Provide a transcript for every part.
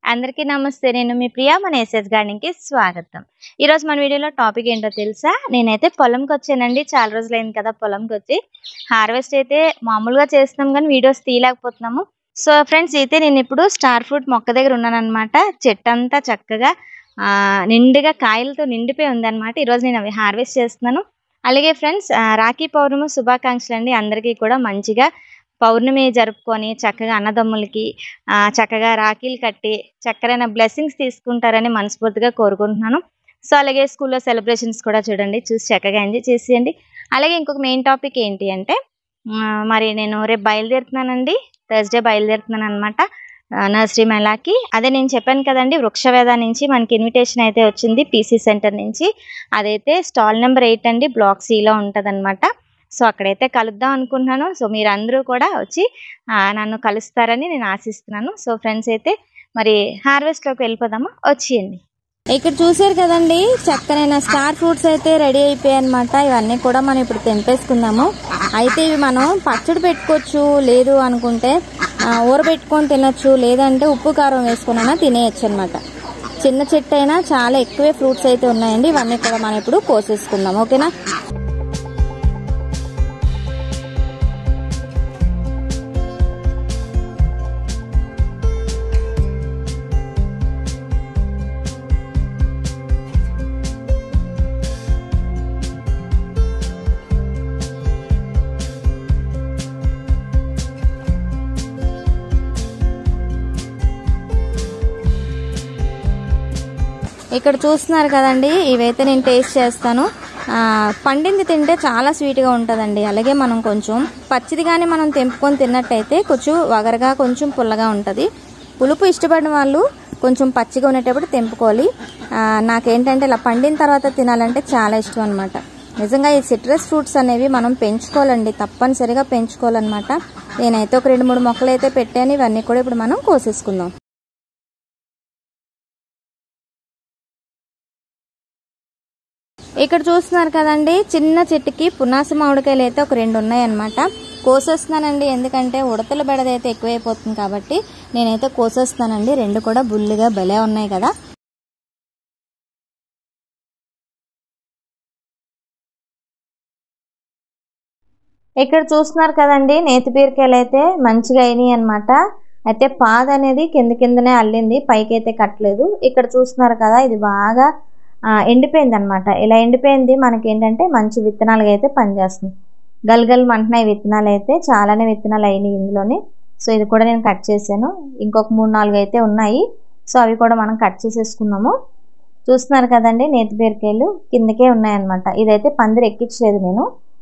అందరికీ నమస్తే నేను మీ ప్రియా మన ఎస్ఎస్ గార్డెన్కి స్వాగతం ఈరోజు మన వీడియోలో టాపిక్ ఏంటో తెలుసా నేనైతే పొలంకి వచ్చానండి చాలా రోజులైంది కదా పొలంకి వచ్చి హార్వెస్ట్ అయితే మామూలుగా చేస్తున్నాం కానీ వీడియోస్ తీయలేకపోతున్నాము సో ఫ్రెండ్స్ అయితే నేను ఇప్పుడు స్టార్ ఫ్రూట్ మొక్క దగ్గర ఉన్నాను అనమాట చెట్టు అంతా చక్కగా ఆ, నిండుగా కాయలతో నిండిపోయి ఉందన్నమాట ఈరోజు నేను అవి హార్వెస్ట్ చేస్తున్నాను అలాగే ఫ్రెండ్స్ ఆ, రాఖీ పౌర్ణమి శుభాకాంక్షలు అండి అందరికీ కూడా మంచిగా పౌర్ణమి జరుపుకొని చక్కగా అన్నదమ్ములకి ఆ, చక్కగా రాఖీలు కట్టి చక్కరైన బ్లెస్సింగ్స్ తీసుకుంటారని మనస్ఫూర్తిగా కోరుకుంటున్నాను సో అలాగే స్కూల్లో సెలబ్రేషన్స్ కూడా చూడండి చూసి చక్కగా ఎంజాయ్ చేసేయండి అలాగే ఇంకొక మెయిన్ టాపిక్ ఏంటి అంటే ఆ, మరి నేను రేపు బయలుదేరుతున్నానండి థర్స్డే బయలుదేరుతున్నాను అనమాట నర్సరీ మేళాకి అదే నేను చెప్పాను కదండి వృక్షవేద నుంచి మనకి ఇన్విటేషన్ అయితే వచ్చింది పీసీ సెంటర్ నుంచి అదైతే స్టాల్ నెంబర్ ఎయిట్ అండి బ్లాక్ సిలో ఉంటుంది సో అక్కడైతే కలుద్దాం అనుకుంటున్నాను సో మీరందరూ కూడా వచ్చి ఆ, నన్ను కలుస్తారని నేను ఆశిస్తున్నాను సో ఫ్రెండ్స్ అయితే మరి హార్వెస్ట్లోకి వెళ్ళిపోదామా వచ్చేయండి ఇక్కడ చూసారు కదండి చక్కనైన స్టార్ ఫ్రూట్స్ అయితే రెడీ అయిపోయాయి అనమాట ఇవన్నీ కూడా మనం ఇప్పుడు తెంపేసుకుందాము అయితే ఇవి మనం పచ్చడి పెట్టుకోవచ్చు లేదు అనుకుంటే ఆ, ఊరబెట్టుకొని తినొచ్చు లేదంటే ఉప్పు కారం వేసుకున్నా తినేయచ్చు అనమాట చిన్న చెట్టు అయినా చాలా ఎక్కువే ఫ్రూట్స్ అయితే ఉన్నాయండి ఇవన్నీ కూడా మనం ఇప్పుడు కోసేసుకుందాం ఓకేనా ఇక్కడ చూస్తున్నారు కదండి ఇవైతే నేను టేస్ట్ చేస్తాను ఆ, పండింది తింటే చాలా స్వీట్గా ఉంటుందండి అలాగే మనం కొంచెం పచ్చిది కానీ మనం తెంపుకొని తిన్నట్టయితే కొంచెం వగరగా కొంచెం పుల్లగా ఉంటుంది పులుపు ఇష్టపడిన వాళ్ళు కొంచెం పచ్చిగా ఉండేటప్పుడు తెంపుకోవాలి ఆ, నాకేంటంటే ఇలా పండిన తర్వాత తినాలంటే చాలా ఇష్టం అనమాట నిజంగా ఈ సిట్రస్ ఫ్రూట్స్ అనేవి మనం పెంచుకోవాలండి తప్పనిసరిగా పెంచుకోవాలన్నమాట నేనైతే ఒక రెండు మూడు మొక్కలు అయితే పెట్టాను ఇవన్నీ కూడా ఇప్పుడు మనం కోసేసుకుందాం ఇక్కడ చూస్తున్నారు కదండి చిన్న చెట్టుకి పునాస మామిడికాయలు అయితే ఒక రెండు ఉన్నాయన్నమాట కోసేస్తున్నానండి ఎందుకంటే ఉడతల బెడద అయితే ఎక్కువైపోతుంది కాబట్టి నేనైతే కోసేస్తున్నానండి రెండు కూడా బుల్లిగా భలే ఉన్నాయి కదా ఇక్కడ చూస్తున్నారు కదండి నేతి బీరకాయలు అయితే మంచిగా అయినాయి అనమాట అయితే పాద అనేది కింద కిందనే అల్లింది పైకి అయితే కట్టలేదు ఇక్కడ చూస్తున్నారు కదా ఇది బాగా ఆ, ఎండిపోయింది అనమాట ఇలా ఎండిపోయింది మనకి ఏంటంటే మంచి విత్తనాలుగా అయితే పనిచేస్తుంది గల్గల్ మంటున్నాయి విత్తనాలు అయితే చాలానే విత్తనాలు అయినాయి ఇందులోనే సో ఇది కూడా నేను కట్ చేశాను ఇంకొక మూడు నాలుగు అయితే ఉన్నాయి సో అవి కూడా మనం కట్ చేసేసుకున్నాము చూస్తున్నారు కదండి నేతి బీరకాయలు కిందకే ఉన్నాయన్నమాట ఇదైతే పందిరి ఎక్కించలేదు నేను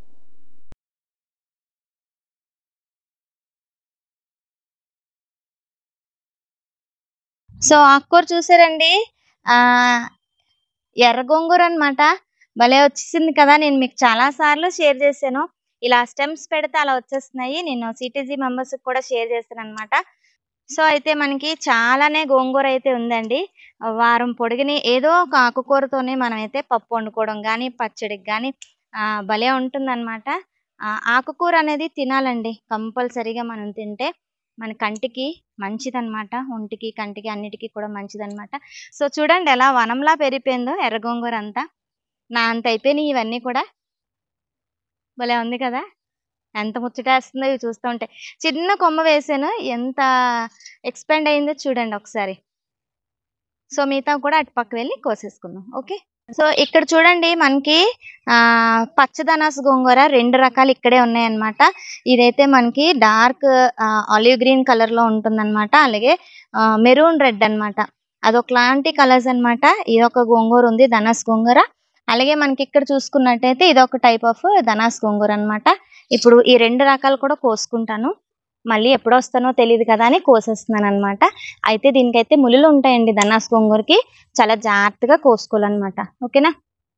సో ఆకుకూర చూసారండి ఆ ఎర్ర గోంగూర అనమాట భలే వచ్చేసింది కదా నేను మీకు చాలా సార్లు షేర్ చేశాను ఇలా స్టెమ్స్ పెడితే అలా వచ్చేస్తున్నాయి నేను సిటీజీ మెంబర్స్ కూడా షేర్ చేస్తాను అనమాట సో అయితే మనకి చాలానే గోంగూర అయితే ఉందండి వారం పొడిగిని ఏదో ఒక ఆకుకూరతోనే మనం అయితే పప్పు వండుకోవడం కానీ పచ్చడికి కానీ భలే ఉంటుందన్నమాట ఆ, ఆకుకూర అనేది తినాలండి కంపల్సరీగా మనం తింటే మన కంటికి మంచిదన్నమాట ఒంటికి కంటికి అన్నిటికీ కూడా మంచిదన్నమాట సో చూడండి ఎలా వనంలా పెరిగిపోయిందో ఎర్ర గోంగూర అంతా నా అంత అయిపోయినాయి ఇవన్నీ కూడా భలే ఉంది కదా ఎంత ముచ్చటేస్తుందో ఇవి చూస్తూ ఉంటే చిన్న కొమ్మ వేసాను ఎంత ఎక్స్పెండ్ అయిందో చూడండి ఒకసారి సో మిగతా కూడా అటు పక్క వెళ్ళి కోసేసుకుందాం ఓకే సో ఇక్కడ చూడండి మనకి ఆ పచ్చదనాస్ గోంగూర రెండు రకాలు ఇక్కడే ఉన్నాయన్నమాట ఇదైతే మనకి డార్క్ ఆలివ్ గ్రీన్ కలర్ లో ఉంటుందన్నమాట అలాగే మెరూన్ రెడ్ అన్నమాట అదొకలాంటి కలర్స్ అన్నమాట ఇది ఒక గోంగూర ఉంది ధనాస్ గోంగూర అలాగే మనకి ఇక్కడ చూసుకున్నట్టయితే ఇది ఒక టైప్ ఆఫ్ ధనాస్ గోంగూర అన్నమాట ఇప్పుడు ఈ రెండు రకాలు కూడా కోసుకుంటాను మళ్ళీ ఎప్పుడు వస్తానో తెలియదు కదా అని కోసేస్తున్నాను అనమాట అయితే దీనికైతే ములులు ఉంటాయండి ధనాస్ గోంగూరకి చాలా జాగ్రత్తగా కోసుకోవాలన్నమాట ఓకేనా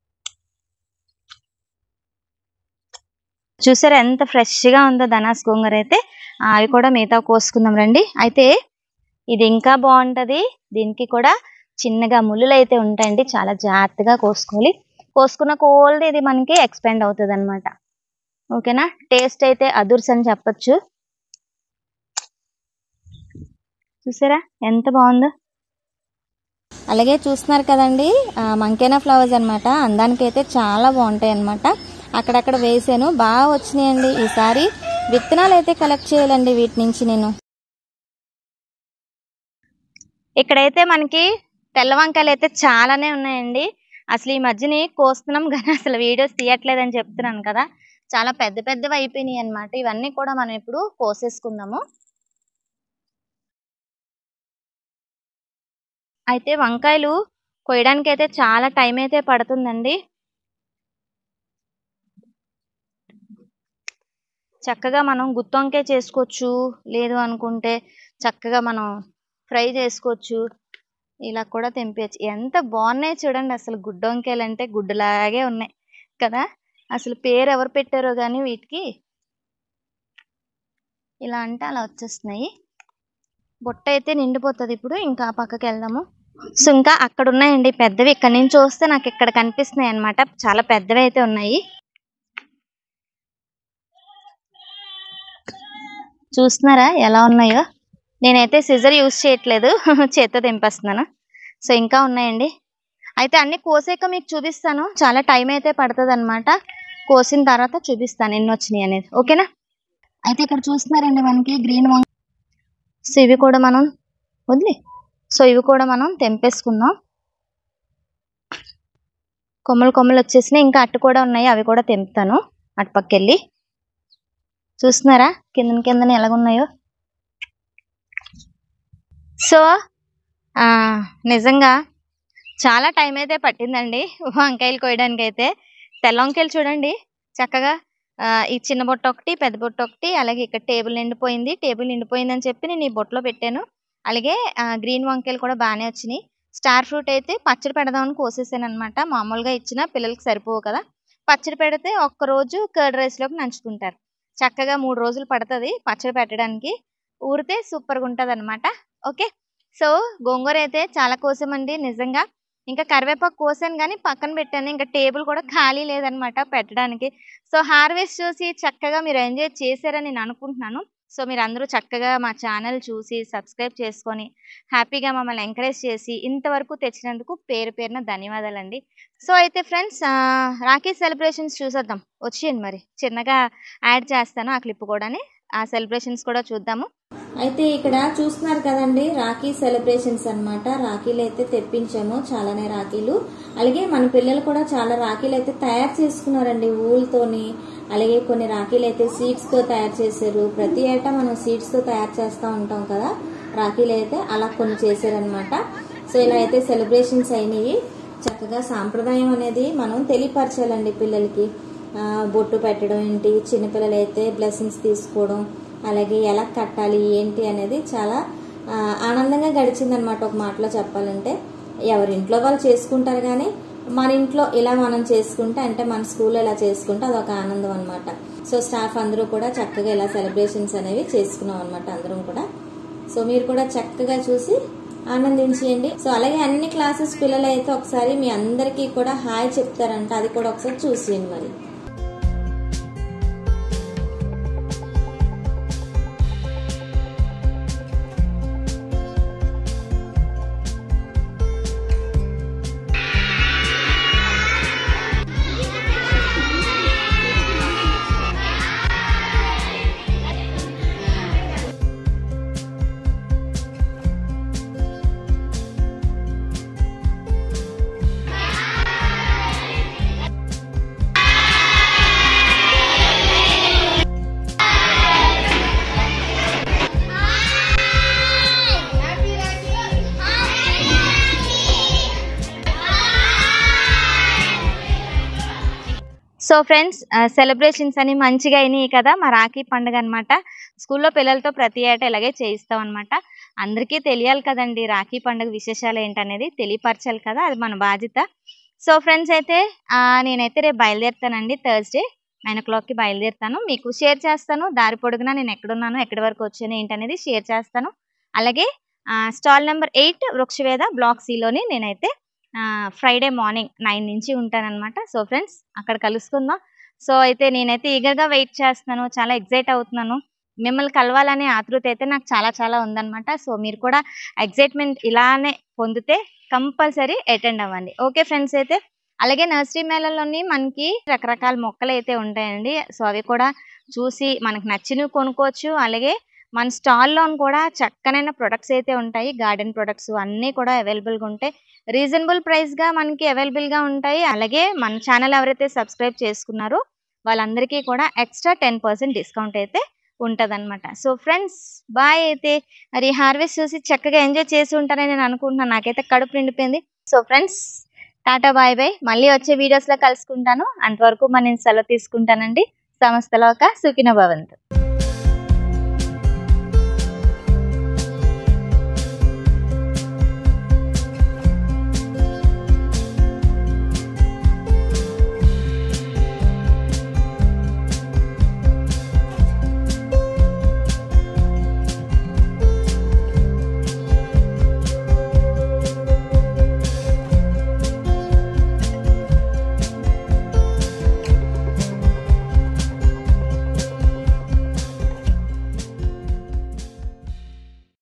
చూసారా ఎంత ఫ్రెష్ గా ఉందో ధనాస్ గోంగూర అయితే ఆ, అవి కూడా మిగతా కోసుకుందాం రండి అయితే ఇది ఇంకా బాగుంటది దీనికి కూడా చిన్నగా ముళ్ళులు అయితే ఉంటాయండి చాలా జాగ్రత్తగా కోసుకోవాలి కోసుకున్న కోల్ది ఇది మనకి ఎక్స్పెండ్ అవుతుంది అనమాట ఓకేనా టేస్ట్ అయితే అదుర్స్ అని చెప్పొచ్చు చూసారా ఎంత బాగుందో అలాగే చూస్తున్నారు కదండి ఆ, మంకేనా ఫ్లవర్స్ అనమాట అందానికి అయితే చాలా బాగుంటాయి అనమాట అక్కడక్కడ వేసాను బాగా వచ్చినాయండి ఈసారి విత్తనాలు అయితే కలెక్ట్ చేయాలండి వీటి నుంచి నేను ఇక్కడైతే మనకి తెల్ల వంకాయలు అయితే చాలానే ఉన్నాయండి అసలు ఈ మధ్యని కోస్తున్నాం కానీ అసలు వీడియోస్ తీయట్లేదని చెప్తున్నాను కదా చాలా పెద్ద పెద్దవి అయిపోయినాయి అన్నమాట ఇవన్నీ కూడా మనం ఇప్పుడు కోసేసుకుందాము అయితే వంకాయలు కొయ్యడానికి అయితే చాలా టైం అయితే పడుతుందండి చక్కగా మనం గుత్తి వంకాయ చేసుకోవచ్చు లేదు అనుకుంటే చక్కగా మనం ఫ్రై చేసుకోవచ్చు ఇలా కూడా తెంపేయచ్చు ఎంత బాగున్నాయి చూడండి అసలు గుడ్డ వంకాయలు అంటే గుడ్డులాగే ఉన్నాయి కదా అసలు పేరు ఎవరు పెట్టారో కానీ వీటికి ఇలా అంటే అలా వచ్చేస్తున్నాయి బుట్ట అయితే నిండిపోతుంది ఇప్పుడు ఇంకా ఆ పక్కకి వెళ్దాము సో ఇంకా అక్కడ ఉన్నాయండి పెద్దవి ఇక్కడ నుంచి చూస్తే నాకు ఇక్కడ కనిపిస్తున్నాయి అన్నమాట చాలా పెద్దవి అయితే ఉన్నాయి చూస్తున్నారా ఎలా ఉన్నాయో నేనైతే సిజర్ యూస్ చేయట్లేదు చేత్తో తెంపేస్తున్నాను సో ఇంకా ఉన్నాయండి అయితే అన్ని కోసాక మీకు చూపిస్తాను చాలా టైం అయితే పడుతుంది అనమాట కోసిన తర్వాత చూపిస్తాను ఎన్ని వచ్చినాయి అనేది ఓకేనా అయితే ఇక్కడ చూస్తున్నారండి మనకి గ్రీన్ వంక సో ఇవి కూడా మనం వదిలే సో ఇవి కూడా మనం తెంపేసుకుందాం కొమ్మలు కొమ్మలు వచ్చేసినాయి ఇంకా అట్టు కూడా ఉన్నాయి అవి కూడా తెంపుతాను అటు పక్కెళ్ళి చూస్తున్నారా కింద కిందన ఎలాగున్నాయో సో ఆ, నిజంగా చాలా టైం అయితే పట్టిందండి వంకాయలు కోయడానికి అయితే తెల్ల వంకాయలు చూడండి చక్కగా ఆ, ఈ చిన్న బొట్ట ఒకటి పెద్ద బొట్ట ఒకటి అలాగే ఇక్కడ టేబుల్ నిండిపోయింది టేబుల్ నిండిపోయింది అని చెప్పి నేను ఈ బొట్టలో పెట్టాను అలాగే ఆ, గ్రీన్ వంకాయలు కూడా బాగానే వచ్చినాయి స్టార్ ఫ్రూట్ అయితే పచ్చడి పెడదామని కోసేసాను అనమాట మామూలుగా ఇచ్చిన పిల్లలకి సరిపోవు కదా పచ్చడి పెడితే ఒక్క రోజు కర్డ్ రైస్లోకి నంచుకుంటారు చక్కగా మూడు రోజులు పడుతుంది పచ్చడి పెట్టడానికి ఊరితే సూపర్గా ఉంటుంది అనమాట ఓకే సో గోంగూర అయితే చాలా కోసమండి నిజంగా ఇంకా కరివేపాకు కోసాను కానీ పక్కన పెట్టాను ఇంకా టేబుల్ కూడా ఖాళీ లేదనమాట పెట్టడానికి సో హార్వెస్ట్ చూసి చక్కగా మీరు ఎంజాయ్ చేశారని నేను అనుకుంటున్నాను సో మీరు అందరూ చక్కగా మా ఛానల్ చూసి సబ్స్క్రైబ్ చేసుకొని హ్యాపీగా మమ్మల్ని ఎంకరేజ్ చేసి ఇంతవరకు తెచ్చినందుకు పేరు పేరున ధన్యవాదాలండి సో అయితే ఫ్రెండ్స్ రాఖీ సెలబ్రేషన్స్ చూసేద్దాం వచ్చేయండి మరి చిన్నగా యాడ్ చేస్తాను ఆ క్లిప్ కూడాని ఆ సెలబ్రేషన్స్ కూడా చూద్దాము అయితే ఇక్కడ చూస్తున్నారు కదండి రాఖీ సెలబ్రేషన్స్ అన్నమాట రాఖీలు అయితే తెప్పించాము చాలానే రాఖీలు అలాగే మన పిల్లలు కూడా చాలా రాఖీలు అయితే తయారు చేసుకున్నారండి ఊళ్ళతోని అలాగే కొన్ని రాఖీలు అయితే సీడ్స్ తో తయారు చేశారు ప్రతి ఏటా మనం సీడ్స్ తో తయారు చేస్తూ ఉంటాం కదా రాఖీలు అయితే అలా కొన్ని చేశారనమాట సో ఇలా అయితే సెలబ్రేషన్స్ అయినాయి చక్కగా సాంప్రదాయం అనేది మనం తెలియపరచాలండి పిల్లలకి ఆ, బొట్టు పెట్టడం ఏంటి చిన్నపిల్లలు అయితే బ్లెస్సింగ్స్ తీసుకోవడం అలాగే ఎలా కట్టాలి ఏంటి అనేది చాలా ఆ, ఆనందంగా గడిచిందనమాట ఒక మాటలో చెప్పాలంటే ఎవరింట్లో వాళ్ళు చేసుకుంటారు కానీ మన ఇంట్లో ఇలా మనం చేసుకుంటే అంటే మన స్కూల్లో ఇలా చేసుకుంటే అదొక ఆనందం అనమాట సో స్టాఫ్ అందరూ కూడా చక్కగా ఇలా సెలబ్రేషన్స్ అనేవి చేసుకున్నాం అనమాట అందరం కూడా సో మీరు కూడా చక్కగా చూసి ఆనందించేయండి సో అలాగే అన్ని క్లాసెస్ పిల్లలు అయితే ఒకసారి మీ అందరికీ కూడా హాయ్ చెప్తారంట అది కూడా ఒకసారి చూసేయండి మరి సో ఫ్రెండ్స్ సెలబ్రేషన్స్ అని మంచిగా అయినాయి కదా మా రాఖీ పండుగ అనమాట స్కూల్లో పిల్లలతో ప్రతి ఏటా ఇలాగే చేయిస్తాం అనమాట అందరికీ తెలియాలి కదండి రాఖీ పండుగ విశేషాలు ఏంటనేది తెలియపరచాలి కదా అది మన బాధ్యత సో ఫ్రెండ్స్ అయితే ఆ, నేనైతే రేపు బయలుదేరుతానండి థర్స్డే నైన్ ఓ క్లాక్కి బయలుదేరుతాను మీకు షేర్ చేస్తాను దారి పొడుగునా నేను ఎక్కడున్నాను ఎక్కడి వరకు వచ్చాను ఏంటనేది షేర్ చేస్తాను అలాగే స్టాల్ నెంబర్ ఎయిట్ వృక్షవేద బ్లాక్ సిలోని నేనైతే ఫ్రైడే మార్నింగ్ నైన్ నుంచి ఉంటానన్నమాట సో ఫ్రెండ్స్ అక్కడ కలుసుకుందాం సో అయితే నేనైతే ఈగర్గా వెయిట్ చేస్తున్నాను చాలా ఎగ్జైట్ అవుతున్నాను మిమ్మల్ని కలవాలనే ఆతృత అయితే నాకు చాలా చాలా ఉందన్నమాట సో మీరు కూడా ఎగ్జైట్మెంట్ ఇలానే పొందితే కంపల్సరీ అటెండ్ అవ్వండి ఓకే ఫ్రెండ్స్ అయితే అలాగే నర్సరీ మేళల్లోని మనకి రకరకాల మొక్కలు అయితే ఉంటాయండి సో అవి కూడా చూసి మనకు నచ్చినవి కొనుక్కోవచ్చు అలాగే మన స్టాల్లో కూడా చక్కనైన ప్రొడక్ట్స్ అయితే ఉంటాయి గార్డెన్ ప్రొడక్ట్స్ అన్నీ కూడా అవైలబుల్గా ఉంటాయి రీజనబుల్ ప్రైస్గా మనకి అవైలబుల్గా ఉంటాయి అలాగే మన ఛానల్ ఎవరైతే సబ్స్క్రైబ్ చేసుకున్నారో వాళ్ళందరికీ కూడా ఎక్స్ట్రా టెన్ పర్సెంట్ డిస్కౌంట్ అయితే ఉంటుందన్నమాట సో ఫ్రెండ్స్ బాయ్ అయితే మరి హార్వెస్ట్ చూసి చక్కగా ఎంజాయ్ చేసి ఉంటారని నేను అనుకుంటున్నాను నాకైతే కడుపు నిండిపోయింది so friends tata bye bye మళ్ళీ వచ్చే వీడియోస్లో కలుసుకుంటాను అంతవరకు మరి నేను సెలవు తీసుకుంటానండి సంస్థలో ఒక సుఖిన భవంతు